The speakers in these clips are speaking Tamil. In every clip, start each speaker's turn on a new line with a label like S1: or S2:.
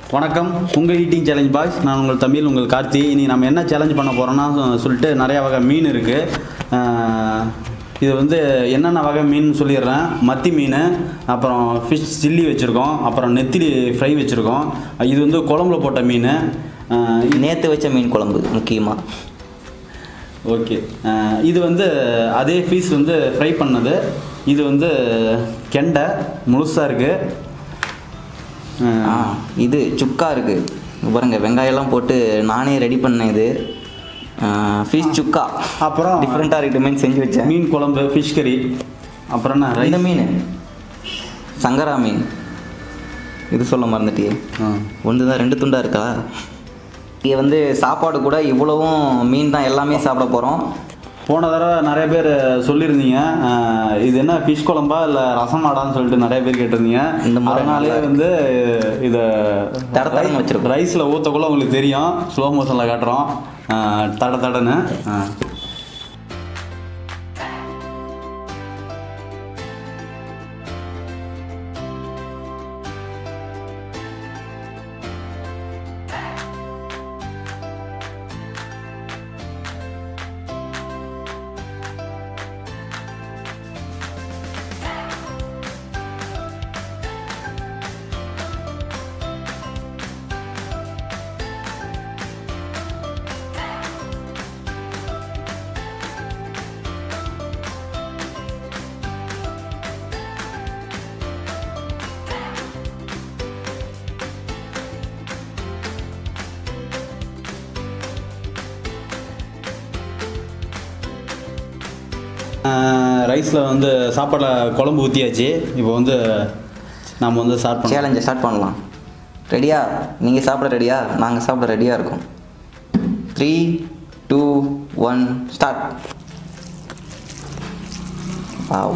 S1: வணக்கம் உங்கள் ஈட்டிங் சேலஞ்ச் பாய்ஸ் நான் உங்கள் தமிழ் உங்கள் கார்த்தி இனி நம்ம என்ன சேலஞ்ச் பண்ண போகிறோன்னா சொல்லிட்டு நிறையா வகை மீன் இருக்குது இது வந்து என்னென்ன வகை மீன் சொல்லிடுறேன் மத்தி மீன் அப்புறம் ஃபிஷ் சில்லி வச்சுருக்கோம் அப்புறம் நெத்திலி ஃப்ரை வச்சுருக்கோம் இது வந்து குழம்புல போட்ட மீன்
S2: நேற்று வச்ச மீன் குழம்பு முக்கியமாக
S1: ஓகே இது வந்து அதே பீஸ் வந்து ஃப்ரை பண்ணது இது வந்து கெண்டை முழுசாக இருக்குது
S2: ஆ இது சுக்கா இருக்குது பாருங்க வெங்காயம்லாம் போட்டு நானே ரெடி பண்ணேன் இது ஃபிஷ் சுக்கா
S1: அப்புறம்
S2: டிஃப்ரெண்ட்டாக இருக்கட்டுமேனு செஞ்சு வச்சேன்
S1: மீன் குழம்பு ஃபிஷ் கறி அப்புறம் என்ன ரைஸ்
S2: இந்த மீன் சங்கரா மீன் இது சொல்ல மறந்துட்டியே
S1: ஆ
S2: ஒன்று தான் ரெண்டு துண்டா இருக்கா இங்கே வந்து சாப்பாடு கூட இவ்வளவும் மீன் தான் எல்லாமே சாப்பிட போகிறோம்
S1: போன தடவை நிறைய பேர் சொல்லியிருந்தீங்க அஹ், இது என்ன ஃபிஷ் குழம்பா இல்லை ரசம் மாடான்னு சொல்லிட்டு நிறைய பேர் கேட்டிருந்தீங்க
S2: இந்த முறை
S1: அதனாலே
S2: நல்லா
S1: வந்து இதை
S2: தட தடன்னு வச்சிருக்கோம்.
S1: ரைஸில் ஊற்றக்குள்ள உங்களுக்கு தெரியும் ஸ்லோ மோஷனில் காட்டுறோம் அஹ், தட தடன்னு அஹ். ரைஸில் வந்து சாப்பாடில் குழம்பு ஊற்றியாச்சு இப்போ வந்து நம்ம வந்து ஸ்டார்ட் பண்ணலாம்
S2: சேலஞ்சை ஸ்டார்ட் பண்ணலாம் ரெடியா நீங்கள் சாப்பிட ரெடியா நாங்கள் சாப்பிட ரெடியாக இருக்கோம் three two one start wow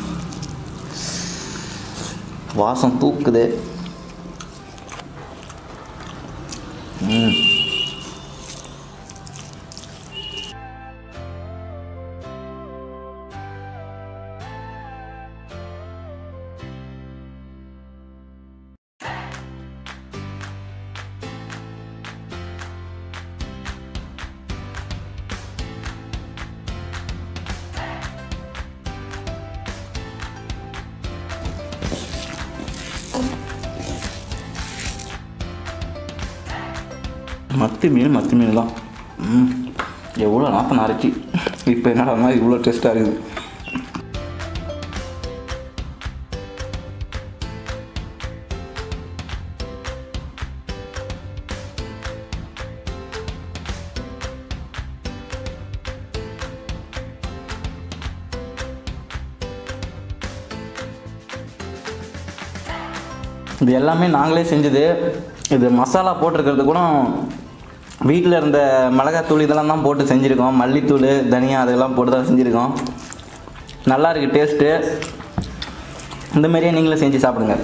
S2: வாசம் தூக்குது ம் மத்தி மீன் மத்தி மீன் தான் ம் எவ்வளோ நாற்றம் அரைச்சி இப்போ என்னடா இவ்வளோ டேஸ்ட்டாக இருக்குது இது எல்லாமே நாங்களே செஞ்சது இது மசாலா போட்டிருக்கிறது கூட வீட்டில் இருந்த மிளகாத்தூள் இதெல்லாம் தான் போட்டு செஞ்சுருக்கோம் மல்லித்தூள் தனியா அதெல்லாம் போட்டு தான் செஞ்சுருக்கோம் நல்லா இருக்கு டேஸ்ட்டு இந்த மாதிரியே நீங்களும் செஞ்சு சாப்பிடுங்க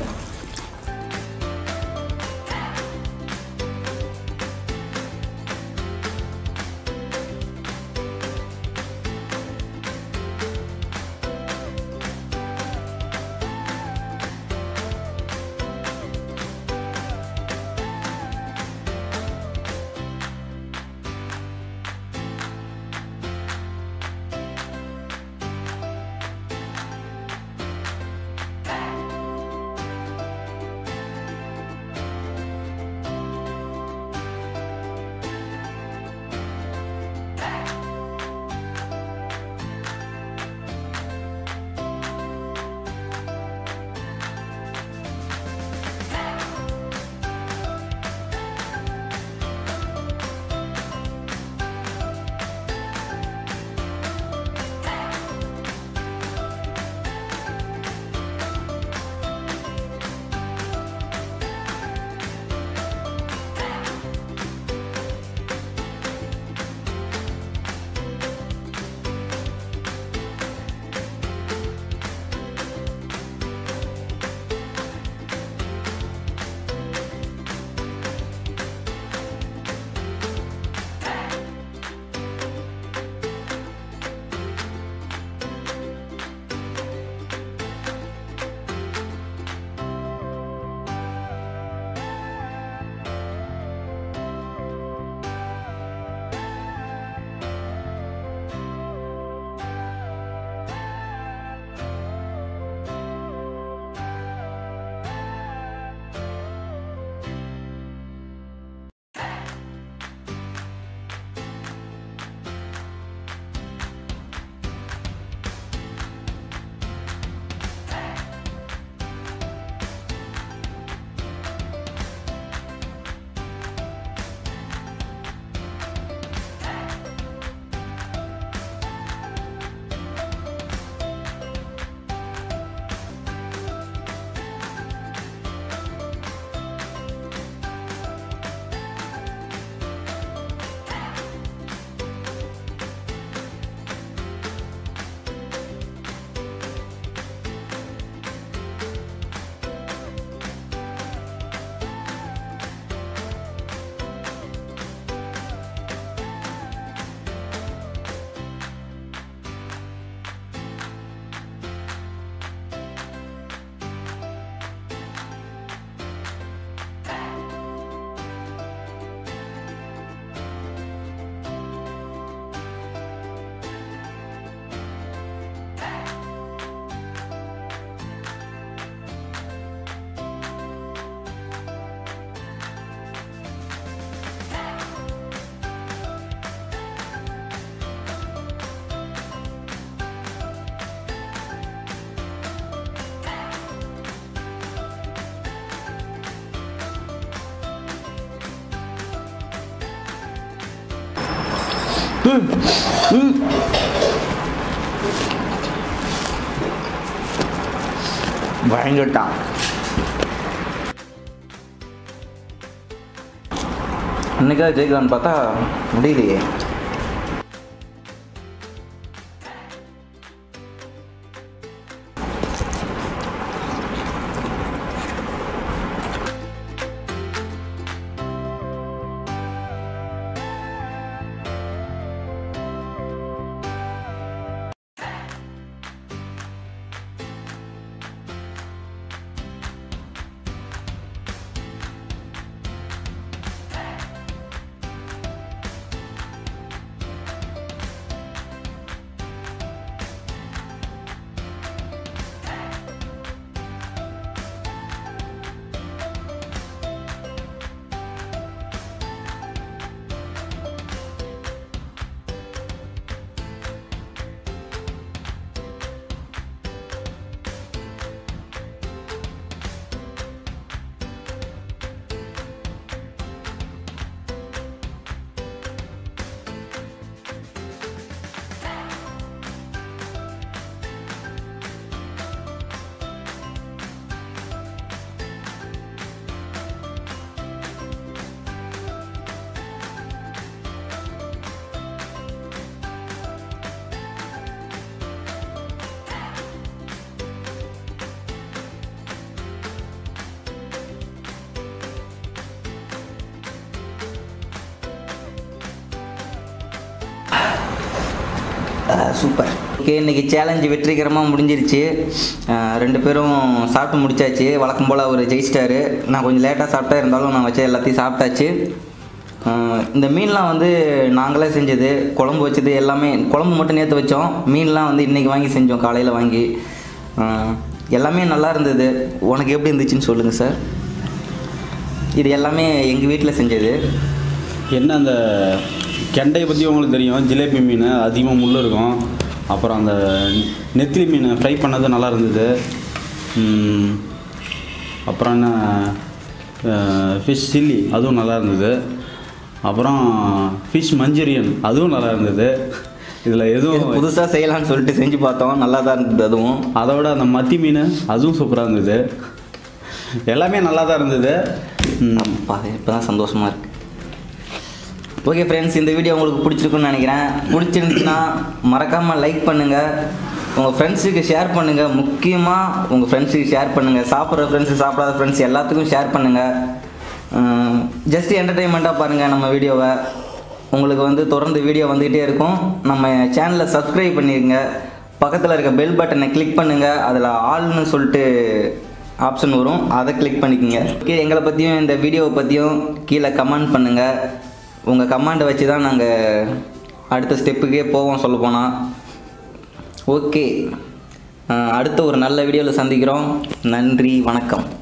S2: பயந்துட்டான் இன்னைக்காவது ஜெயிக்கலான்னு பார்த்தா முடியலையே சூப்பர் ஓகே இன்னைக்கு சேலஞ்சு வெற்றிகரமாக முடிஞ்சிருச்சு அஹ் ரெண்டு பேரும் சாப்பிட்டு முடிச்சாச்சு வழக்கம் போல் அவர் ஜெயிச்சிட்டாரு நான் கொஞ்சம் லேட்டாக சாப்பிட்டா இருந்தாலும் நான் வச்ச எல்லாத்தையும் சாப்பிட்டாச்சு அஹ் இந்த மீன்லாம் வந்து நாங்களே செஞ்சது குழம்பு வச்சது எல்லாமே குழம்பு மட்டும் நேற்று வச்சோம் மீன்லாம் வந்து இன்றைக்கி வாங்கி செஞ்சோம் காலையில் வாங்கி அஹ் எல்லாமே நல்லா இருந்தது உனக்கு எப்படி இருந்துச்சுன்னு சொல்லுங்கள் சார் இது எல்லாமே எங்கள் வீட்டில் செஞ்சது
S1: என்ன அந்த கெண்டையை பற்றி உங்களுக்கு தெரியும் ஜிலேபி மீன் அதிகமாக முள் இருக்கும் அப்புறம் அந்த நெத்திலி மீன் ஃப்ரை பண்ணது நல்லா இருந்தது ம், அப்புறம் என்ன ஃபிஷ் சில்லி அதுவும் நல்லா இருந்தது அப்புறம் ஃபிஷ் மஞ்சூரியன் அதுவும் நல்லா இருந்தது இதில் எதுவும்
S2: புதுசாக செய்யலாம்னு சொல்லிட்டு செஞ்சு பார்த்தோம் நல்லா தான் இருந்தது அதுவும்
S1: அதோட அந்த மத்தி மீன் அதுவும் சூப்பராக இருந்தது எல்லாமே நல்லா தான் இருந்தது ம்,
S2: அப்பா இப்போ தான் சந்தோஷமாக இருக்குது ஓகே ஃப்ரெண்ட்ஸ் இந்த வீடியோ உங்களுக்கு பிடிச்சிருக்குன்னு நினைக்கிறேன் பிடிச்சிருந்துச்சுன்னா மறக்காமல் லைக் பண்ணுங்கள் உங்கள் ஃப்ரெண்ட்ஸுக்கு ஷேர் பண்ணுங்கள் முக்கியமாக உங்கள் ஃப்ரெண்ட்ஸுக்கு ஷேர் பண்ணுங்கள் சாப்பிட்ற ஃப்ரெண்ட்ஸு சாப்பிடாத ஃப்ரெண்ட்ஸ் எல்லாத்துக்கும் ஷேர் பண்ணுங்கள் ஜஸ்ட் என்டர்டெயின்மெண்ட்டாக பாருங்கள் நம்ம வீடியோவை உங்களுக்கு வந்து தொடர்ந்து வீடியோ வந்துக்கிட்டே இருக்கும் நம்ம சேனலை சப்ஸ்கிரைப் பண்ணிடுங்க பக்கத்தில் இருக்க பெல் பட்டனை கிளிக் பண்ணுங்கள் அதில் ஆல்னு சொல்லிட்டு ஆப்ஷன் வரும் அதை கிளிக் பண்ணிக்கோங்க ஓகே எங்களை பற்றியும் இந்த வீடியோவை பற்றியும் கீழே கமெண்ட் பண்ணுங்கள் உங்கள் கமெண்டை வச்சு தான் நாங்கள் அடுத்த ஸ்டெப்புக்கே போவோம் சொல்ல போனால் ஓகே அடுத்த ஒரு நல்ல வீடியோவில் சந்திக்கிறோம் நன்றி வணக்கம்